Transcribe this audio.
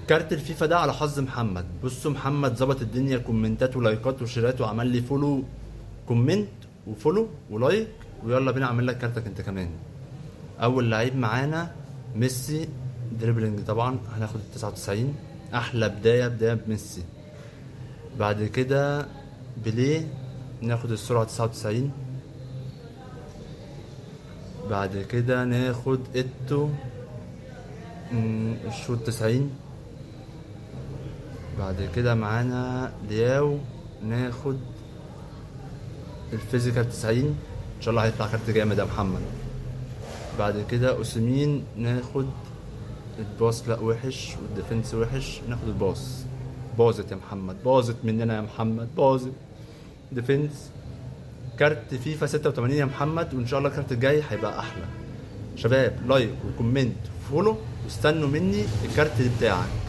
كارت الفيفا ده على حظ محمد بصوا محمد ظبط الدنيا كومنتات ولايكات وشيرات وعمل لي فولو كومنت وفولو ولايك ويلا بينا اعمل لك كارتك انت كمان اول لعيب معانا ميسي دريبلينج طبعا هناخد ال 99 احلى بدايه بدايه بميسي بعد كده بيليه ناخد السرعه 99 بعد كده ناخد اتو مم، الشوط 90 بعد كده معانا لياو ناخد الفيزيكال 90 ان شاء الله هيطلع كارت جامد يا محمد بعد كده اوسمين ناخد الباص لا وحش والديفنس وحش ناخد الباص باظت يا محمد باظت مننا يا محمد باظت ديفنس كارت فيفا 86 يا محمد وان شاء الله الكارت الجاي هيبقى احلى شباب لايك وكومنت وفولو واستنوا مني الكارت بتاعك